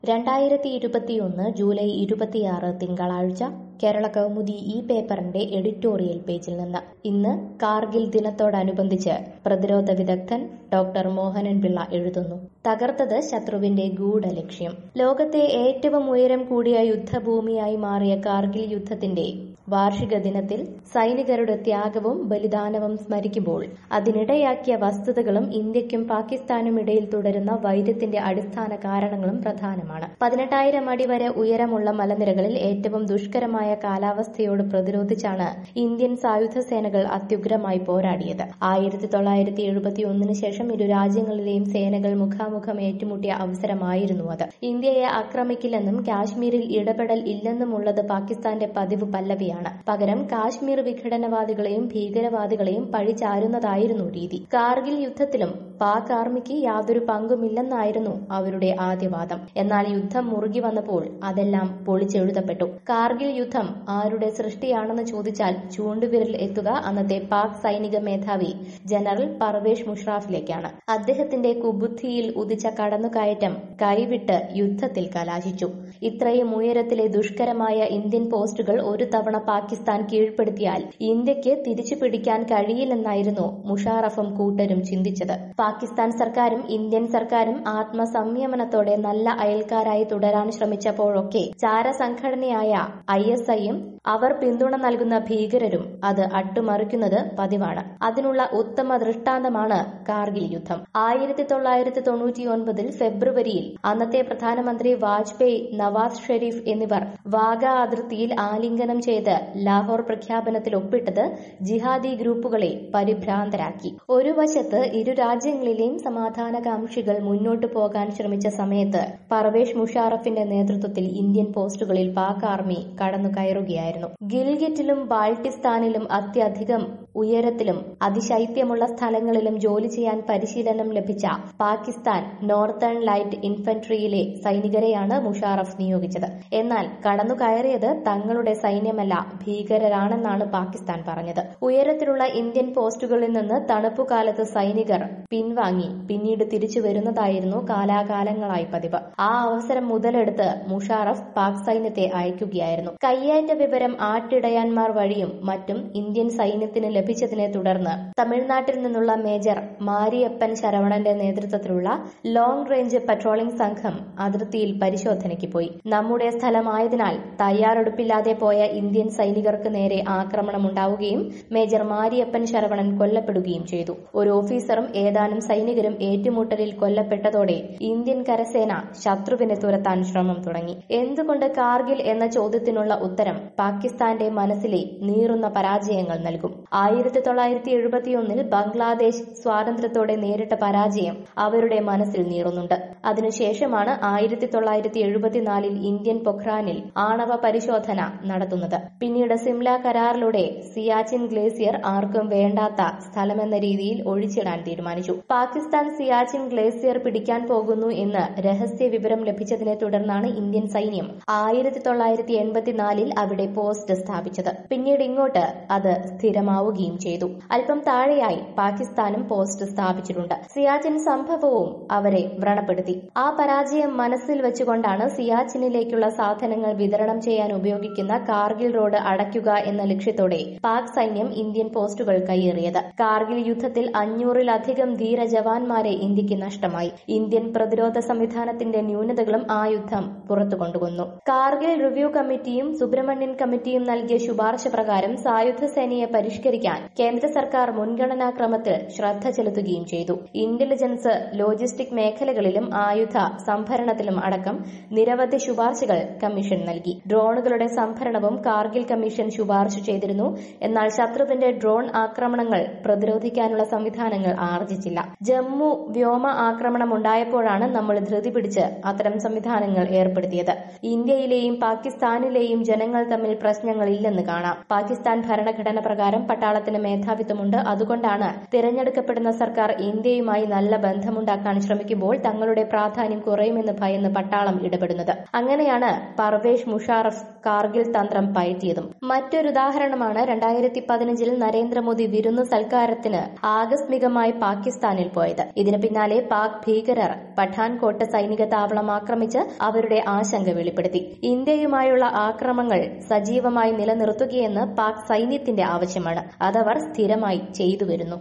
രണ്ടായിരത്തി ഇരുപത്തിയൊന്ന് ജൂലൈ ഇരുപത്തിയാറ് തിങ്കളാഴ്ച കേരള കൗമുദി ഈ പേപ്പറിന്റെ എഡിറ്റോറിയൽ പേജിൽ നിന്ന് ഇന്ന് കാർഗിൽ ദിനത്തോടനുബന്ധിച്ച് പ്രതിരോധ വിദഗ്ധൻ ഡോക്ടർ മോഹനൻ പിള്ള എഴുതുന്നു തകർത്തത് ശത്രുവിന്റെ ഗൂഢലക്ഷ്യം ലോകത്തെ ഏറ്റവും ഉയരം കൂടിയ യുദ്ധഭൂമിയായി മാറിയ കാർഗിൽ യുദ്ധത്തിന്റെ വാർഷിക ദിനത്തിൽ സൈനികരുടെ ത്യാഗവും ബലിദാനവും സ്മരിക്കുമ്പോൾ അതിനിടയാക്കിയ വസ്തുതകളും ഇന്ത്യക്കും പാകിസ്ഥാനും ഇടയിൽ തുടരുന്ന വൈര്യത്തിന്റെ അടിസ്ഥാന കാരണങ്ങളും പ്രധാനമാണ് പതിനെട്ടായിരം അടി വരെ ഉയരമുള്ള മലനിരകളിൽ ഏറ്റവും ദുഷ്കരമായ കാലാവസ്ഥയോട് പ്രതിരോധിച്ചാണ് ഇന്ത്യൻ സായുധ സേനകൾ അത്യുഗ്രമായി പോരാടിയത് ആയിരത്തി തൊള്ളായിരത്തി എഴുപത്തി ഒന്നിന് ശേഷം ഇരു രാജ്യങ്ങളിലെയും സേനകൾ മുഖാമുഖം ഏറ്റുമുട്ടിയ അവസരമായിരുന്നു അത് ഇന്ത്യയെ ആക്രമിക്കില്ലെന്നും കാശ്മീരിൽ ഇടപെടൽ ഇല്ലെന്നുമുള്ളത് പാകിസ്ഥാന്റെ പതിവ് പല്ലവിയാണ് പകരം കാശ്മീർ വിഘടനവാദികളെയും ഭീകരവാദികളെയും പഴിചാരുന്നതായിരുന്നു രീതി കാർഗിൽ യുദ്ധത്തിലും പാക് ആർമിക്ക് യാതൊരു പങ്കുമില്ലെന്നായിരുന്നു അവരുടെ ആദ്യവാദം എന്നാൽ യുദ്ധം മുറുകി വന്നപ്പോൾ അതെല്ലാം പൊളിച്ചെഴുതപ്പെട്ടു കാർഗിൽ യുദ്ധം ആരുടെ സൃഷ്ടിയാണെന്ന് ചോദിച്ചാൽ ചൂണ്ടുവിരൽ എത്തുക അന്നത്തെ പാക് സൈനിക മേധാവി ജനറൽ പർവേഷ് മുഷറാഫിലേക്കാണ് അദ്ദേഹത്തിന്റെ കുബുദ്ധിയിൽ ഉദിച്ച കടന്നുകയറ്റം കൈവിട്ട് യുദ്ധത്തിൽ കലാശിച്ചു ഇത്രയും ഉയരത്തിലെ ദുഷ്കരമായ ഇന്ത്യൻ പോസ്റ്റുകൾ ഒരു തവണ പാകിസ്ഥാൻ കീഴ്പ്പെടുത്തിയാൽ ഇന്ത്യക്ക് തിരിച്ചു പിടിക്കാൻ കഴിയില്ലെന്നായിരുന്നു മുഷാറഫും കൂട്ടരും ചിന്തിച്ചത് പാകിസ്ഥാൻ സർക്കാരും ഇന്ത്യൻ സർക്കാരും ആത്മസംയമനത്തോടെ നല്ല അയൽക്കാരായി തുടരാൻ ശ്രമിച്ചപ്പോഴൊക്കെ ചാരസംഘടനയായ ഐ എസ് ഐയും അവർ പിന്തുണ നൽകുന്ന ഭീകരരും അത് അട്ടുമറിക്കുന്നത് പതിവാണ് അതിനുള്ള ഉത്തമ ദൃഷ്ടാന്തമാണ് കാർഗിൽ യുദ്ധം ആയിരത്തി തൊള്ളായിരത്തി തൊണ്ണൂറ്റിയൊൻപതിൽ ഫെബ്രുവരിയിൽ അന്നത്തെ പ്രധാനമന്ത്രി വാജ്പേയി നവാസ് ഷെരീഫ് എന്നിവർ വാഗ അതിർത്തിയിൽ ആലിംഗനം ചെയ്ത് ലാഹോർ പ്രഖ്യാപനത്തിൽ ഒപ്പിട്ടത് ജിഹാദി ഗ്രൂപ്പുകളെ പരിഭ്രാന്തരാക്കി ഒരു വശത്ത് ഇരു രാജ്യങ്ങളിലെയും സമാധാനകാംക്ഷികൾ മുന്നോട്ടു പോകാൻ ശ്രമിച്ച സമയത്ത് പർവേഷ് മുഷാറഫിന്റെ നേതൃത്വത്തിൽ ഇന്ത്യൻ പോസ്റ്റുകളിൽ പാക് ആർമി കടന്നു കയറുകയായിരുന്നു ഗിൽഗിറ്റിലും ബാൾട്ടിസ്ഥാനിലും അത്യധികം ഉയരത്തിലും അതിശൈത്യമുള്ള സ്ഥലങ്ങളിലും ജോലി ചെയ്യാൻ പരിശീലനം ലഭിച്ച പാകിസ്ഥാൻ നോർത്തേൺ ലൈറ്റ് ഇൻഫൻട്രിയിലെ സൈനികരെയാണ് മുഷാറഫ് നിയോഗിച്ചത് എന്നാൽ കടന്നു കയറിയത് തങ്ങളുടെ സൈന്യമല്ല ഭീകരരാണെന്നാണ് പാകിസ്ഥാൻ പറഞ്ഞത് ഉയരത്തിലുള്ള ഇന്ത്യൻ പോസ്റ്റുകളിൽ നിന്ന് തണുപ്പുകാലത്ത് സൈനികർ പിൻവാങ്ങി പിന്നീട് തിരിച്ചു വരുന്നതായിരുന്നു കാലാകാലങ്ങളായി പതിവ് ആ അവസരം മുതലെടുത്ത് മുഷാറഫ് പാക് സൈന്യത്തെ അയക്കുകയായിരുന്നു കയ്യേറ്റ വിവരം ആട്ടിടയാന്മാർ വഴിയും മറ്റും ഇന്ത്യൻ സൈന്യത്തിന് ലഭിച്ചതിനെ തുടർന്ന് തമിഴ്നാട്ടിൽ നിന്നുള്ള മേജർ മാരിയപ്പൻ ശരവണന്റെ നേതൃത്വത്തിലുള്ള ലോങ് റേഞ്ച് പട്രോളിംഗ് സംഘം അതിർത്തിയിൽ പരിശോധനയ്ക്ക് പോയി നമ്മുടെ സ്ഥലമായതിനാൽ തയ്യാറെടുപ്പില്ലാതെ പോയ ഇന്ത്യൻ സൈനികർക്ക് നേരെ ആക്രമണമുണ്ടാവുകയും മേജർ മാരിയപ്പൻ ശരവണൻ കൊല്ലപ്പെടുകയും ചെയ്തു ഒരു ഓഫീസറും ഏതാനും സൈനികരും ഏറ്റുമുട്ടലിൽ കൊല്ലപ്പെട്ടതോടെ ഇന്ത്യൻ കരസേന ശത്രുവിനെ തുരത്താൻ ശ്രമം തുടങ്ങി എന്തുകൊണ്ട് കാർഗിൽ എന്ന ചോദ്യത്തിനുള്ള ഉത്തരം പാകിസ്ഥാന്റെ മനസ്സിലെ നീറുന്ന പരാജയങ്ങൾ നൽകും ആയിരത്തി തൊള്ളായിരത്തി എഴുപത്തിയൊന്നിൽ ബംഗ്ലാദേശ് സ്വാതന്ത്ര്യത്തോടെ നേരിട്ട പരാജയം അവരുടെ മനസ്സിൽ നീറുന്നുണ്ട് അതിനുശേഷമാണ് ആയിരത്തി തൊള്ളായിരത്തി എഴുപത്തിനാലിൽ ഇന്ത്യൻ പൊഖ്രാനിൽ ആണവ പരിശോധന നടത്തുന്നത് പിന്നീട് സിംല കരാറിലൂടെ സിയാച്ചിൻ ഗ്ലേസിയർ ആർക്കും വേണ്ടാത്ത സ്ഥലമെന്ന രീതിയിൽ ഒഴിച്ചിടാൻ തീരുമാനിച്ചു പാകിസ്ഥാൻ സിയാച്ചിൻ ഗ്ലേസിയർ പിടിക്കാൻ പോകുന്നു എന്ന് രഹസ്യ വിവരം ലഭിച്ചതിനെ തുടർന്നാണ് ഇന്ത്യൻ സൈന്യം ആയിരത്തി തൊള്ളായിരത്തി എൺപത്തിനാലിൽ അവിടെ പോസ്റ്റ് സ്ഥാപിച്ചത് പിന്നീട് ഇങ്ങോട്ട് അത് സ്ഥിരമാവുകയും ചെയ്തു അല്പം താഴെയായി പാകിസ്ഥാനും പോസ്റ്റ് സ്ഥാപിച്ചിട്ടുണ്ട് സിയാച്ചിൻ സംഭവവും അവരെ വ്രണപ്പെടുത്തി ആ പരാജയം മനസ്സിൽ വെച്ചുകൊണ്ടാണ് സിയാച്ചിനിലേക്കുള്ള സാധനങ്ങൾ വിതരണം ചെയ്യാൻ ഉപയോഗിക്കുന്ന കാർഗിൽ റോഡ് അടയ്ക്കുക എന്ന ലക്ഷ്യത്തോടെ പാക് സൈന്യം ഇന്ത്യൻ പോസ്റ്റുകൾ കയ്യേറിയത് കാർഗിൽ യുദ്ധത്തിൽ അഞ്ഞൂറിലധികം ധീര ജവാന്മാരെ ഇന്ത്യക്ക് നഷ്ടമായി ഇന്ത്യൻ പ്രതിരോധ സംവിധാനത്തിന്റെ ന്യൂനതകളും ആ യുദ്ധം പുറത്തു കൊണ്ടുവന്നു കാർഗിൽ റിവ്യൂ കമ്മിറ്റിയും സുബ്രഹ്മണ്യൻ കമ്മിറ്റിയും നൽകിയ ശുപാർശ പ്രകാരം സായുധ സേനയെ പരിഷ്കരിക്കാൻ കേന്ദ്ര സർക്കാർ മുൻഗണനാക്രമത്തിൽ ശ്രദ്ധ ചെലുത്തുകയും ചെയ്തു ഇന്റലിജൻസ് ലോജിസ്റ്റിക് മേഖലകളിലും ആയുധ സംഭരണത്തിലും അടക്കം നിരവധി ശുപാർശകൾ കമ്മീഷൻ നൽകി ഡ്രോണുകളുടെ സംഭരണവും കാർഗിൽ കമ്മീഷൻ ശുപാർശ ചെയ്തിരുന്നു എന്നാൽ ശത്രുവിന്റെ ഡ്രോൺ ആക്രമണങ്ങൾ പ്രതിരോധിക്കാനുള്ള സംവിധാനങ്ങൾ ആർജിച്ചില്ല ജമ്മു വ്യോമ ആക്രമണം ഉണ്ടായപ്പോഴാണ് നമ്മൾ ധൃതി പിടിച്ച് അത്തരം സംവിധാനങ്ങൾ ഏർപ്പെടുത്തിയത് ഇന്ത്യയിലെയും പാകിസ്ഥാനിലെയും ജനങ്ങൾ തമ്മിൽ പ്രശ്നങ്ങളില്ലെന്ന് കാണാം പാകിസ്ഥാൻ ഭരണഘടന പ്രകാരം പട്ടാളത്തിന് മേധാവിത്വമുണ്ട് അതുകൊണ്ടാണ് തിരഞ്ഞെടുക്കപ്പെടുന്ന സർക്കാർ ഇന്ത്യയുമായി നല്ല ബന്ധമുണ്ടാക്കാൻ ശ്രമിക്കുമ്പോൾ തങ്ങളുടെ പ്രാധാന്യം കുറയുമെന്ന് ഭയന്ന് പട്ടാളം ഇടപെടുന്നത് അങ്ങനെയാണ് പർവേഷ് മുഷാറഫ് കാർഗിൽ തന്ത്രം പയറ്റിയതും മറ്റൊരുദാഹരണമാണ് രണ്ടായിരത്തി പതിനഞ്ചിൽ നരേന്ദ്രമോദി വിരുന്ന് സൽക്കാരത്തിന് ആകസ്മികമായി പാകിസ്ഥാനിൽ പോയത് ഇതിന് പിന്നാലെ പാക് ഭീകരർ പഠാൻകോട്ട് സൈനിക താവളം ആക്രമിച്ച് അവരുടെ ആശങ്ക വെളിപ്പെടുത്തി ഇന്ത്യയുമായുള്ള ആക്രമങ്ങൾ സജീവമായി നിലനിർത്തുകയെന്ന് പാക് സൈന്യത്തിന്റെ ആവശ്യമാണ് അതവർ സ്ഥിരമായി ചെയ്തുവരുന്നു